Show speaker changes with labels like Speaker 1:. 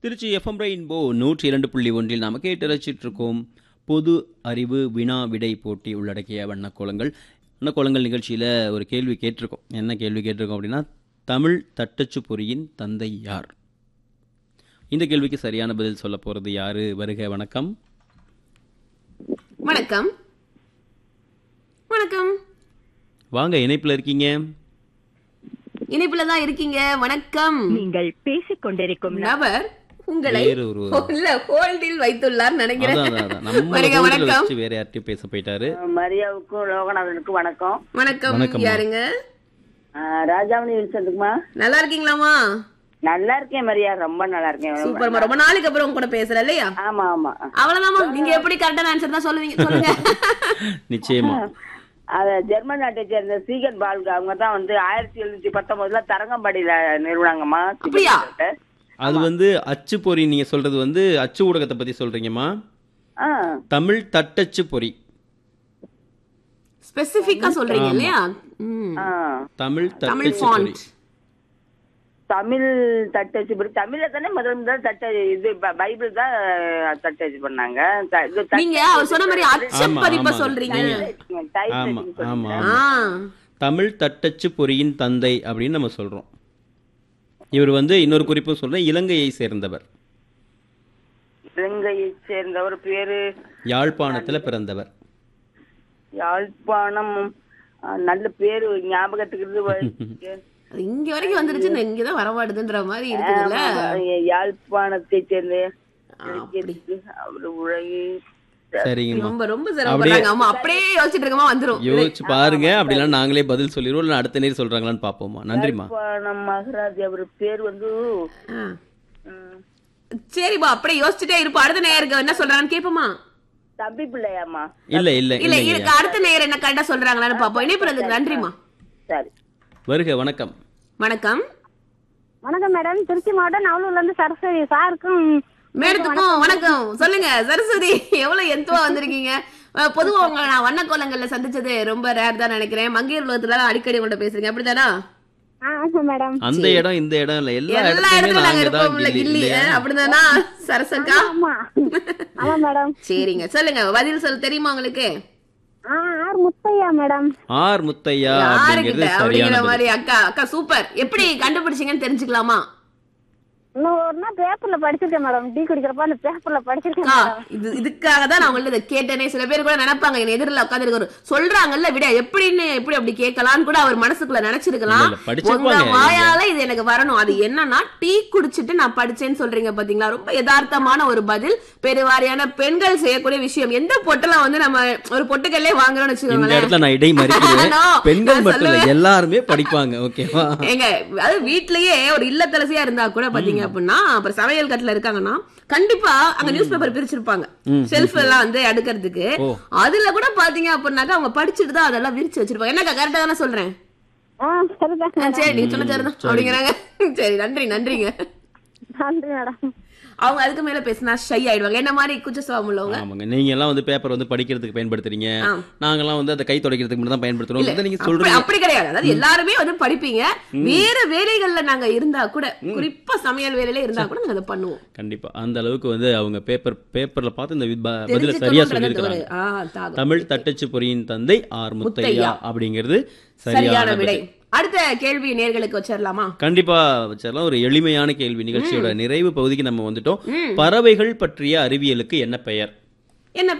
Speaker 1: Trichy FM rainbow நூற்றி இரண்டு புள்ளி ஒன்றில் நாம் கேட்டு ரசிச்சிட்டு இருக்கோம் பொது அறிவு வினா விடை போட்டி உள்ளடக்கிய வண்ணக்கோலங்கள் வண்ணக்கோலங்கள் நிகழ்ச்சியில் ஒரு கேள்வி கேட்டிருக்கோம் என்ன கேள்வி கேட்டிருக்கோம் அப்படின்னா தமிழ் தட்டச்சு பொறியின் தந்தை யார் இந்த கேள்விக்கு சரியான பதில் சொல்ல போகிறது யாரு வருக வணக்கம்
Speaker 2: வணக்கம் வணக்கம்
Speaker 1: வாங்க இணைப்பில் இருக்கீங்க
Speaker 2: இணைப்புல தான் இருக்கீங்க வணக்கம்
Speaker 3: நீங்கள் பேசிக் கொண்டிருக்கும்
Speaker 2: நபர் உங்களை
Speaker 1: வேறு ஒரு
Speaker 2: இல்ல ஹோல்டில் வைத்துள்ளார் நினைக்கிறேன்
Speaker 1: அதான் அதான், அதான். நம்ம
Speaker 2: வருக,
Speaker 1: ஊர்ல
Speaker 2: வணக்கம்
Speaker 1: வச்சு வேற யார்ட்டையும் பேச போயிட்டாரு
Speaker 4: மரியாவுக்கும் லோகநாதனுக்கும் வணக்கம்
Speaker 2: வணக்கம்
Speaker 1: வணக்கம்மா.
Speaker 2: யாருங்க
Speaker 4: ஆஹ் ராஜாமணி வில்சனுக்குமா
Speaker 2: நல்லா இருக்கீங்களாமா
Speaker 4: நல்லா இருக்கேன் மரியா ரொம்ப நல்லா இருக்கேன்
Speaker 2: சூப்பர்மா ரொம்ப நாளைக்கு அப்புறம் உங்க கூட பேசுறேன் இல்லையா
Speaker 4: ஆமா ஆமா
Speaker 2: அவ்வளவுதாம்மா நீங்க எப்படி கரெக்டான ஆன்சர் தான் சொல்லுவீங்க சொல்லுங்க
Speaker 1: நிச்சயமா
Speaker 4: அத ஜெர்மன் நாட்டை சேர்ந்த சீகன் பால்க அவங்க தான் வந்து ஆயிரத்தி எழுநூத்தி பத்தொன்பதுல தரங்கம்பாடியில நிறுவனாங்கம்மா
Speaker 2: அப்படியா?
Speaker 1: அது வந்து அச்சு பொறி நீங்க சொல்றது வந்து அச்சு ஊடகத்தை பத்தி சொல்றீங்கம்மா
Speaker 4: ஆஹ்
Speaker 1: தமிழ் தட்டச்சு பொறி
Speaker 2: ஸ்பெசிபிக்கா சொல்றீங்க இல்லையா ம்.
Speaker 4: ஆஹ்
Speaker 1: தமிழ்
Speaker 2: தமிழ்
Speaker 1: தட்டச்சு பொறி
Speaker 2: ஃபாண்ட்
Speaker 4: தமிழ் தட்டச்சு படி தமிழ்ல தானே முதல் முதல் தட்ட இது ப- பைபிள் தான் தட்டச்சு பண்ணாங்க த- இது தட்டச்சு
Speaker 2: நீங்க அவர் சொன்ன மாதிரி
Speaker 1: ஆமா,
Speaker 2: அச்சப்பதிப்ப
Speaker 1: ஆமா.
Speaker 2: சொல்றீங்க
Speaker 4: type
Speaker 1: ஆமா
Speaker 4: writing சொல்லுங்க.
Speaker 1: ஆமா
Speaker 2: ஆ
Speaker 1: தமிழ் தட்டச்சு பொறியின் தந்தை அப்படின்னு நம்ம சொல்றோம் இவர் வந்து இன்னொரு குறிப்பும் சொல்றேன் இலங்கையை சேர்ந்தவர்
Speaker 4: இலங்கையை சேர்ந்தவர் பேரு
Speaker 1: யாழ்ப்பாணத்துல பிறந்தவர்
Speaker 4: யாழ்ப்பாணம் ஆஹ் நல்ல பேரு ஞாபகத்துக்கு இருந்து வ-
Speaker 2: அது இங்க வரைக்கும் வந்துருச்சு நான் இங்கதான் வரமாடுதுன்ற மாதிரி இருக்குதுல்ல
Speaker 4: ஆமா, யாழ்ப்பாணத்தை சேர்ந்த
Speaker 2: அப்படி.
Speaker 4: அவர் உலகி
Speaker 1: சரிங்கம்மா
Speaker 2: ரொம்ப ரொம்ப சிரமப்படுறாங்க ஆமா அப்படியே யோசிச்சுட்டு இருக்கமா வந்துரும்
Speaker 1: யோசிச்சு பாருங்க அப்படிலாம் நாங்களே பதில் சொல்லிடுவோம் இல்லை அடுத்த நேரம் சொல்றாங்களான்னு பார்ப்போமா நன்றிம்மா
Speaker 4: யாழ்ப்பாணம் மகராஜ் அவர் பேர் வந்து
Speaker 2: ஆ.
Speaker 4: ம்,
Speaker 2: சரிப்பா அப்படியே யோசிச்சுட்டே இருப்போம் அடுத்த நேயருக்கு என்ன சொல்றாங்கன்னு கேப்போமா
Speaker 4: தம்பி பிள்ளையாம்மா
Speaker 1: இல்ல இல்ல
Speaker 2: இல்ல
Speaker 1: இல்லைங்க
Speaker 2: இருக்கு அடுத்த நேயர் என்ன கரெக்டா சொல்றாங்களான்னு பாப்போம் இணைப்புறதுக்கு நன்றிமா
Speaker 4: சரி
Speaker 1: வருக வணக்கம்
Speaker 2: வணக்கம்
Speaker 5: வணக்கம் மேடம் திருச்சி மாவட்டம் நவலூர்ல இருந்து சரஸ்வதி சாருக்கும்
Speaker 2: மேடத்துக்கும் வணக்கம் சொல்லுங்க சரஸ்வதி எவ்வளவு எந்தவா வந்திருக்கீங்க அஹ், பொதுவா உங்களை நான் வண்ணக்கோலங்கள்ல சந்திச்சது ரொம்ப ரேர் தான் நினைக்கிறேன் மங்கையர் உலகத்துல எல்லாம் அடிக்கடி உங்கள்ட்ட பேசுறீங்க அப்படிதானா
Speaker 5: ஆ ஆமா மேடம்
Speaker 1: அந்த இடம் இந்த இடம் இல்ல எல்லா
Speaker 2: எல்லா
Speaker 1: இடத்துலயுமே
Speaker 2: இடத்துலயும் நாங்க
Speaker 1: நாங்க தான்
Speaker 2: இருப்போம்ல
Speaker 1: கில்லி,
Speaker 2: கில்லி
Speaker 1: இல்லையா?
Speaker 2: அஹ், அப்படிதானா சரசக்கா
Speaker 5: ஆமா ஆமா மேடம்
Speaker 2: சரிங்க சொல்லுங்க பதில் சொல்ல தெரியுமா உங்களுக்கு
Speaker 5: ஆ R Muthiah madam
Speaker 1: R Muthiah
Speaker 2: யாருக்கிட்ட
Speaker 1: அப்படிங்கிறது
Speaker 2: அப்படிங்கிற
Speaker 1: சரியான
Speaker 2: மாதிரி அக்கா அக்கா சூப்பர் எப்படி கண்டுபிடிச்சீங்கன்னு தெரிஞ்சுக்கலாமா
Speaker 5: இன்னும் ஒரு நாள் பேப்பர்ல படிச்சிருக்கேன் மேடம் டீ குடிக்கிறப்ப அந்த பேப்பர்ல படிச்சிருக்கேன்
Speaker 2: அக்கா,
Speaker 5: மேடம்
Speaker 2: இது இதுக்காக தான் நான் உங்கள்ட்ட இதை கேட்டேனே சில பேர் கூட நினைப்பாங்க என் எதிரில் உட்காந்துருக்காரு சொல்றாங்கல்ல விட எப்படின்னு எப்படி அப்படி கேட்கலாம்னு கூட அவர் மனசுக்குள்ள நினைச்சிருக்கலாம்
Speaker 1: இல்ல, இல்ல, படிச்சிருப்பாங்க.
Speaker 2: உங்க வாயால இது எனக்கு வரணும் அது என்னன்னா டீ குடிச்சிட்டு நான் படிச்சேன்னு சொல்றீங்க பாத்தீங்களா ரொம்ப யதார்த்தமான ஒரு பதில் பெருவாரியான பெண்கள் செய்யக்கூடிய விஷயம் எந்த பொட்டெல்லாம் வந்து நம்ம ஒரு பொட்டுக்கல்லே வாங்குறோம்னு
Speaker 1: இந்த
Speaker 2: வச்சுக்கோங்களேன்
Speaker 1: இடத்துல நான் இடை மறிக்கிறேன்
Speaker 2: No,
Speaker 1: பெண்கள்
Speaker 2: நான்
Speaker 1: மட்டும் இல்ல
Speaker 2: சொல்லுவேன்.
Speaker 1: எல்லாருமே படிப்பாங்க ஓகேவா
Speaker 2: ஏங்க அது வீட்லயே ஒரு இல்லத்தரசியா இருந்தா கூட பாத்தீங்க அப்படின்னா அப்புறம் சமையல் கட்டுல இருக்காங்கன்னா கண்டிப்பா அங்க நியூஸ் பேப்பர் பிரிச்சிருப்பாங்க ஷெல்ஃப் எல்லாம் வந்து அடுக்கிறதுக்கு
Speaker 1: ஓ.
Speaker 2: அதுல கூட பாத்தீங்க அப்படின்னாக்கா அவங்க படிச்சுட்டு தான் அதெல்லாம் விரிச்சு வச்சிருப்பாங்க என்னக்கா கரெக்டா தானே சொல்றேன்
Speaker 5: ஆ சரிதான்
Speaker 2: ஆ, சரி நீங்க சொன்ன சரிதான் அப்படிங்கிறாங்க சரி நன்றி நன்றிங்க
Speaker 5: நன்றி மேடம்
Speaker 2: அவங்க அதுக்கு மேல பேசினா ஷை ஆயிடுவாங்க என்ன மாதிரி குச்ச சுவாபம் உள்ளவங்க
Speaker 1: ஆமாங்க நீங்க எல்லாம் வந்து பேப்பர் வந்து படிக்கிறதுக்கு பயன்படுத்துறீங்க
Speaker 2: ஆ.
Speaker 1: நாங்கெல்லாம் வந்து அதை கை துடைக்கிறதுக்கு மட்டும் தான் பயன்படுத்துறோம்
Speaker 2: இல்ல,
Speaker 1: இதை நீங்க
Speaker 2: அப்படி
Speaker 1: சொல்றீங்க
Speaker 2: அப்படி கிடையாது அதாவது எல்லாருமே வந்து படிப்பீங்க வேற வேலைகள்ல நாங்க இருந்தா கூட குறிப்பா சமையல் வேலையில இருந்தா கூட நாங்க அதை பண்ணுவோம்
Speaker 1: கண்டிப்பா அந்த அளவுக்கு வந்து அவங்க பேப்பர் பேப்பர்ல பார்த்து இந்த வித்- ப- பதில சரியா
Speaker 2: தெரிஞ்சுக்கணும்ன்றது ஒரு
Speaker 1: சொல்லியிருக்காங்க
Speaker 2: ஆ, தாகம்.
Speaker 1: தமிழ் தட்டச்சு பொறியின் தந்தை ஆர் முத்தையா
Speaker 2: முத்தையா.
Speaker 1: அப்படிங்கிறது
Speaker 2: சரியான
Speaker 1: சரியான
Speaker 2: விடை
Speaker 1: விடை
Speaker 2: அடுத்த கேள்வி நேர்களுக்கு வச்சிடலாமா
Speaker 1: கண்டிப்பா வச்சிடலாம் ஒரு எளிமையான கேள்வி நிகழ்ச்சியோட நிறைவு பகுதிக்கு நம்ம வந்துட்டோம் பறவைகள் பற்றிய அறிவியலுக்கு என்ன பெயர்
Speaker 2: என்ன